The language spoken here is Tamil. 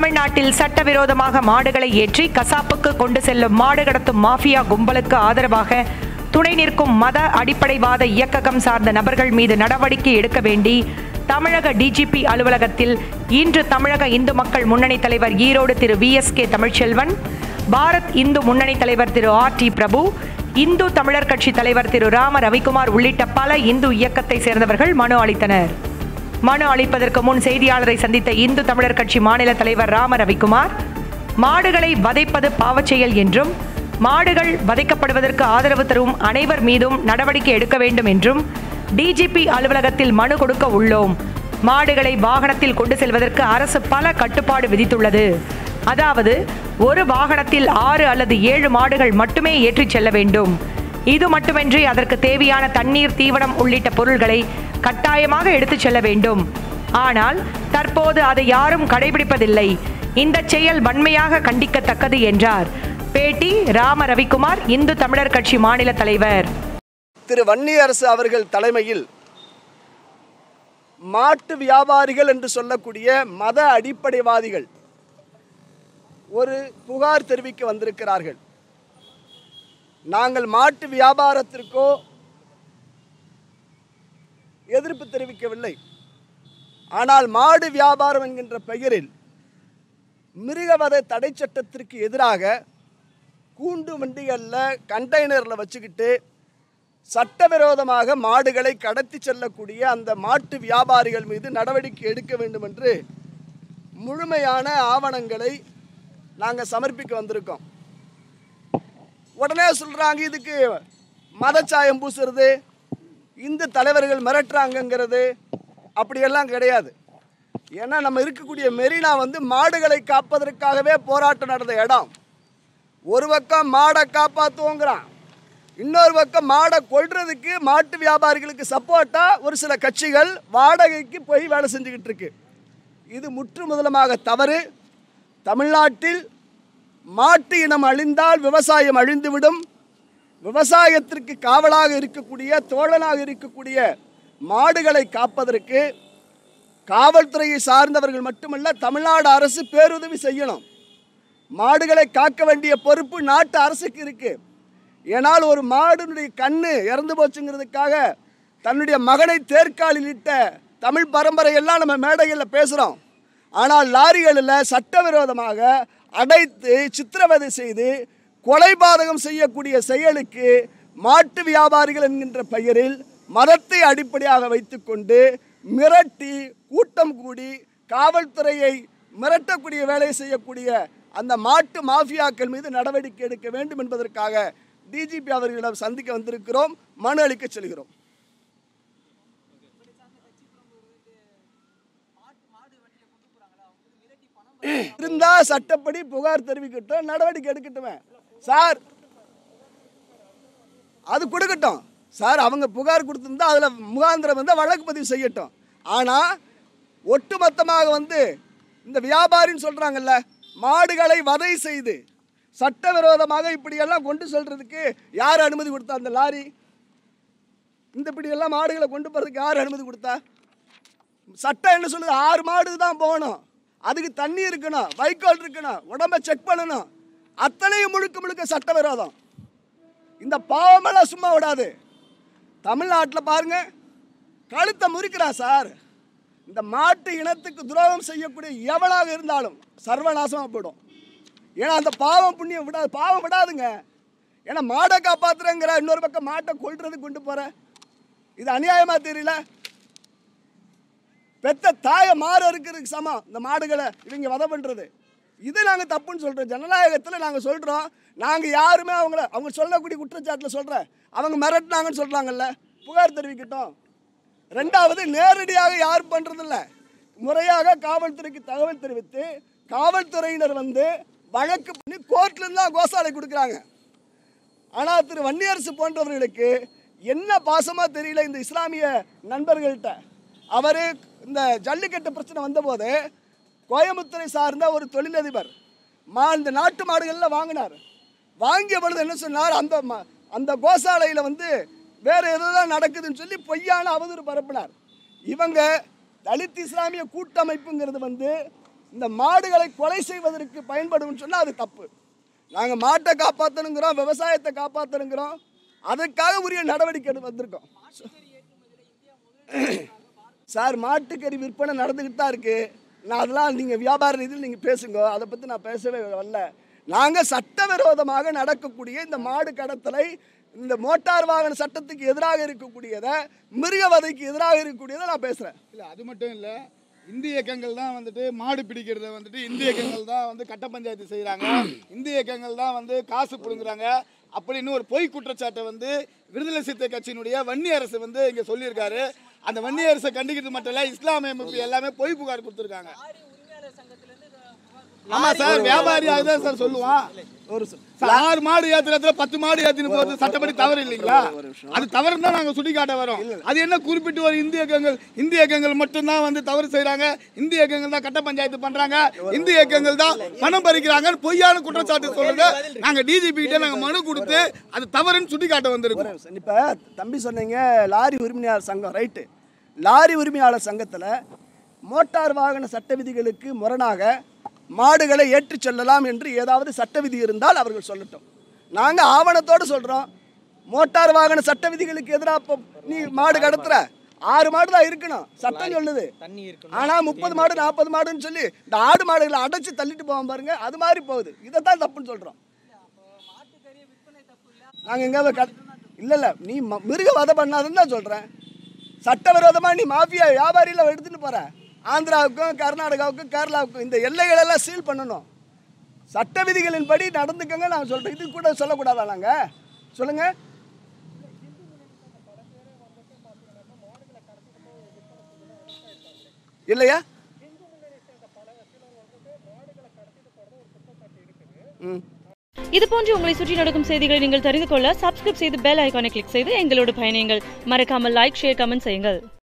தமிழ்நாட்டில் சட்டவிரோதமாக மாடுகளை ஏற்றி கசாப்புக்கு கொண்டு செல்லும் மாடு கடத்தும் மாஃபியா கும்பலுக்கு ஆதரவாக துணை நிற்கும் மத அடிப்படைவாத இயக்ககம் சார்ந்த நபர்கள் மீது நடவடிக்கை எடுக்க வேண்டி தமிழக டிஜிபி அலுவலகத்தில் இன்று தமிழக இந்து மக்கள் முன்னணி தலைவர் Erode Thiru V S K Tamilselvan Bharat Hindu Munnani தலைவர் திரு ஆர் டி பிரபு இந்து தமிழர் கட்சி தலைவர் திரு ராம ரவிக்குமார் உள்ளிட்ட பல இந்து இயக்கத்தை சேர்ந்தவர்கள் மனு அளித்தனர் மனு அளிப்பதற்கு முன் செய்தியாளரை சந்தித்த இந்து தமிழர் கட்சி மாநில தலைவர் ராம ரவிக்குமார் மாடுகளை வதைப்பது பாவச் செயல் என்றும் மாடுகள் வதைக்கப்படுவதற்கு ஆதரவு தரும் அனைவர் மீதும் நடவடிக்கை எடுக்க வேண்டும் என்றும் டிஜிபி அலுவலகத்தில் மனு கொடுக்க உள்ளோம் மாடுகளை வாகனத்தில் கொண்டு செல்வதற்கு அரசு பல கட்டுப்பாடு விதித்துள்ளது அதாவது ஒரு வாகனத்தில் ஆறு அல்லது ஏழு மாடுகள் மட்டுமே ஏற்றிச் செல்ல வேண்டும் இது மட்டுமின்றி அதற்கு தேவையான தண்ணீர் தீவனம் உள்ளிட்ட பொருள்களை கட்டாயமாக எடுத்துச் செல்ல வேண்டும் ஆனால் தற்போது அதை யாரும் கடைபிடிப்பதில்லை இந்த செயல் வன்மையாக கண்டிக்கத்தக்கது என்றார் பேட்டி ராம ரவிக்குமார் இந்து தமிழர் கட்சி மாநில தலைவர் திரு வன்னியரசு அவர்கள் தலைமையில் மாட்டு வியாபாரிகள் என்று சொல்லக்கூடிய மத அடிப்படைவாதிகள் ஒரு புகார் தெரிவிக்க வந்திருக்கிறார்கள் நாங்கள் மாட்டு வியாபாரத்திற்கோ எதிர்ப்பு தெரிவிக்கவில்லை ஆனால் மாடு வியாபாரம் என்கின்ற பெயரில் மிருகவதை தடை சட்டத்திற்கு எதிராக கூண்டு வண்டிகளில் கண்டெய்னரில் வச்சுக்கிட்டு சட்டவிரோதமாக மாடுகளை கடத்தி செல்லக்கூடிய அந்த மாட்டு வியாபாரிகள் மீது நடவடிக்கை எடுக்க வேண்டும் என்று முழுமையான ஆவணங்களை நாங்கள் சமர்ப்பிக்க வந்திருக்கோம் உடனே சொல்கிறாங்க இதுக்கு மதச்சாயம் பூசுறது இந்து தலைவர்கள் மிரட்டுறாங்கங்கிறது அப்படியெல்லாம் கிடையாது ஏன்னா நம்ம இருக்கக்கூடிய மெரினா வந்து மாடுகளை காப்பதற்காகவே போராட்டம் நடந்த இடம் ஒரு பக்கம் மாடை காப்பாற்றுவோங்கிறான் இன்னொரு பக்கம் மாடை கொல்றதுக்கு மாட்டு வியாபாரிகளுக்கு சப்போர்ட்டாக ஒரு சில கட்சிகள் வாடகைக்கு போய் வேலை செஞ்சுக்கிட்டு இருக்கு இது முற்று முதலமாக தவறு தமிழ்நாட்டில் மாட்டு இனம் அழிந்தால் விவசாயம் அழிந்துவிடும் விவசாயத்திற்கு காவலாக இருக்கக்கூடிய தோழனாக இருக்கக்கூடிய மாடுகளை காப்பதற்கு காவல்துறையை சார்ந்தவர்கள் மட்டுமல்ல தமிழ்நாடு அரசு பேருதவி செய்யணும் மாடுகளை காக்க வேண்டிய பொறுப்பு நாட்டு அரசுக்கு இருக்கு ஏனால் ஒரு மாடுனுடைய கண்ணு இறந்து போச்சுங்கிறதுக்காக தன்னுடைய மகனை தேர்காலில் இட்ட தமிழ் பரம்பரை எல்லாம் நம்ம மேடைகளில் பேசுகிறோம் ஆனால் லாரிகளில் சட்டவிரோதமாக அடைத்து சித்திரவதை செய்து கொலைபாதகம் செய்யக்கூடிய செயலுக்கு மாட்டு வியாபாரிகள் என்கின்ற பெயரில் மதத்தை அடிப்படையாக வைத்துக்கொண்டு மிரட்டி கூட்டம் கூடி காவல்துறையை மிரட்டக்கூடிய வேலையை செய்யக்கூடிய அந்த மாட்டு மாஃபியாக்கள் மீது நடவடிக்கை எடுக்க வேண்டும் என்பதற்காக டிஜிபி அவர்களிடம் சந்திக்க வந்திருக்கிறோம் மனு அளிக்க செல்கிறோம் இருந்தா சட்டப்படி புகார் தெரிவிக்கட்டும் நடவடிக்கை எடுக்கட்டுமே சார் அது கொடுக்கட்டும் சார் அவங்க புகார் கொடுத்திருந்தா அதில் முகாந்திரம் வந்து வழக்கு பதிவு செய்யட்டும் ஆனால் ஒட்டுமொத்தமாக வந்து இந்த வியாபாரின்னு சொல்கிறாங்கல்ல மாடுகளை வதை செய்து சட்டவிரோதமாக இப்படியெல்லாம் கொண்டு செல்றதுக்கு யார் அனுமதி கொடுத்தா அந்த லாரி இந்த இப்படியெல்லாம் மாடுகளை கொண்டு போகிறதுக்கு யார் அனுமதி கொடுத்தா சட்டம் என்ன சொல்லுது ஆறு மாடு தான் போகணும் அதுக்கு தண்ணி இருக்கணும் வைக்கோல் இருக்கணும் உடம்ப செக் பண்ணணும் அத்தனையும் முழுக்க முழுக்க சட்டவிரோதம் இந்த பாவமெல்லாம் சும்மா விடாது தமிழ்நாட்டில் பாருங்க கழுத்தை முறிக்கிறான் சார் இந்த மாட்டு இனத்துக்கு துரோகம் செய்யக்கூடிய எவனாக இருந்தாலும் சர்வநாசமாக போயிடும் ஏன்னா அந்த பாவம் புண்ணியம் விடாது பாவம் விடாதுங்க ஏன்னா மாடை காப்பாத்துறேங்கிற இன்னொரு பக்கம் மாட்டை கொல்றதுக்கு கொண்டு போற இது அநியாயமா தெரியல பெத்த தாயை மாறு இருக்கிறதுக்கு சமம் இந்த மாடுகளை இவங்க வதை பண்ணுறது இது நாங்கள் தப்புன்னு சொல்கிறோம் ஜனநாயகத்தில் நாங்கள் சொல்கிறோம் நாங்கள் யாருமே அவங்கள அவங்க சொல்லக்கூடிய குற்றச்சாட்டில் சொல்கிறேன் அவங்க மிரட்டினாங்கன்னு சொல்கிறாங்கல்ல புகார் தெரிவிக்கட்டும் ரெண்டாவது நேரடியாக யாரும் பண்ணுறதில்ல முறையாக காவல்துறைக்கு தகவல் தெரிவித்து காவல்துறையினர் வந்து வழக்கு பண்ணி கோர்ட்லேருந்து தான் கோசாலை கொடுக்குறாங்க ஆனால் திரு வன்னியரசு போன்றவர்களுக்கு என்ன பாசமாக தெரியல இந்த இஸ்லாமிய நண்பர்கள்ட்ட அவர் இந்த ஜல்லிக்கட்டு பிரச்சனை வந்தபோது கோயம்புத்தூரை சார்ந்த ஒரு தொழிலதிபர் மா இந்த நாட்டு மாடுகள்லாம் வாங்கினார் வாங்கிய பொழுது என்ன சொன்னார் அந்த ம- அந்த கோசாலையில் வந்து வேற ஏதோ தான் நடக்குதுன்னு சொல்லி பொய்யான அவதூறு பரப்பினார் இவங்க தலித் இஸ்லாமிய கூட்டமைப்புங்கிறது வந்து இந்த மாடுகளை கொலை செய்வதற்கு பயன்படும் சொன்னால் அது தப்பு நாங்கள் மாட்டை காப்பாற்றணுங்கிறோம் விவசாயத்தை காப்பாற்றணுங்கிறோம் அதுக்காக உரிய நடவடிக்கை எடுத்து வந்திருக்கோம் சார் மாட்டுக்கறி விற்பனை நடந்துக்கிட்டு தான் இருக்கு நான் அதெல்லாம் நீங்கள் வியாபார ரீதியில் நீங்கள் பேசுங்க அதை பற்றி நான் பேசவே வரல நாங்கள் சட்டவிரோதமாக நடக்கக்கூடிய இந்த மாடு கடத்தலை இந்த மோட்டார் வாகன சட்டத்துக்கு எதிராக இருக்கக்கூடியதை மிருகவதைக்கு எதிராக இருக்கக்கூடியதை நான் பேசுகிறேன் இல்லை அது மட்டும் இல்லை இந்திய இயக்கங்கள் தான் வந்துட்டு மாடு பிடிக்கிறத வந்துட்டு இந்திய இயக்கங்கள் தான் வந்து கட்ட பஞ்சாயத்து செய்கிறாங்க இந்திய இயக்கங்கள் தான் வந்து காசு பிடுங்குறாங்க அப்படின்னு ஒரு பொய் குற்றச்சாட்டை வந்து விடுதலை சிறுத்தை கட்சியினுடைய வன்னி அரசு வந்து இங்கே சொல்லியிருக்காரு அந்த வன்னி அரசை கண்டிக்கிறது மட்டும் இல்லை இஸ்லாமிய அமைப்பு எல்லாமே பொய் புகார் கொடுத்துருக்காங்க ஆமா சார் வியாபாரி அதுதான் சார் சொல்லுவான் ஒரு சொ- சார், ஆறு மாடு ஏத்துறதுல பத்து மாடு ஏத்தின்னு போறது சட்டப்படி தவறு இல்லைங்களா அது தவறு தான் நாங்க சுட்டிக்காட்ட வரோம் அது என்ன குறிப்பிட்டு ஒரு இந்திய இயக்கங்கள் இந்திய இயக்கங்கள் மட்டும்தான் வந்து தவறு செய்றாங்க இந்திய இயக்கங்கள் தான் கட்ட பஞ்சாயத்து பண்றாங்க இந்திய இயக்கங்கள் தான் பணம் பறிக்கிறாங்க பொய்யான குற்றச்சாட்டு சொல்றது நாங்க டிஜிபி கிட்ட நாங்க மனு கொடுத்து அது தவறுன்னு சுட்டிக்காட்ட வந்திருக்கோம் இப்போ தம்பி சொன்னீங்க லாரி உரிமையாளர் சங்கம் ரைட்டு லாரி உரிமையாளர் சங்கத்தில் மோட்டார் வாகன சட்ட விதிகளுக்கு முரணாக மாடுகளை ஏற்றிச் செல்லலாம் என்று ஏதாவது சட்ட விதி இருந்தால் அவர்கள் சொல்லட்டும் நாங்கள் ஆவணத்தோடு சொல்கிறோம் மோட்டார் வாகன சட்ட விதிகளுக்கு எதிராக நீ மாடு கடத்துற ஆறு மாடு தான் இருக்கணும் சட்டம் சொல்லுது ஆனால் முப்பது மாடு நாற்பது மாடுன்னு சொல்லி இந்த ஆடு மாடுகளை அடைச்சி தள்ளிட்டு போவோம் பாருங்க அது மாதிரி போகுது இதை தான் தப்புன்னு சொல்கிறோம் நாங்கள் எங்கேயாவது கட் இல்லை இல்லை நீ ம- மிருக வதை பண்ணாதுன்னு தான் சொல்கிறேன் சட்டவிரோதமாக நீ மாஃபியா வியாபாரியில் எடுத்துகிட்டு போகிற ஆந்திராவுக்கும் கர்நாடகாவுக்கும் கேரளாவுக்கும் இந்த எல்லைகளெல்லாம் சீல் பண்ணணும் சட்ட விதிகளின்படி நடந்துக்கங்க நான் சொல்கிறேன் இது கூட சொல்லக்கூடாதா நாங்கள் சொல்லுங்கள் இல்லையா ம் இது போன்று உங்களை சுற்றி நடக்கும் செய்திகளை நீங்கள் தெரிந்து கொள்ள சப்ஸ்கிரைப் செய்து பெல் ஐகானை கிளிக் செய்து எங்களோடு பயணியுங்கள் மறக்காமல் லைக் ஷேர் கமெண்ட் செய்யுங்கள்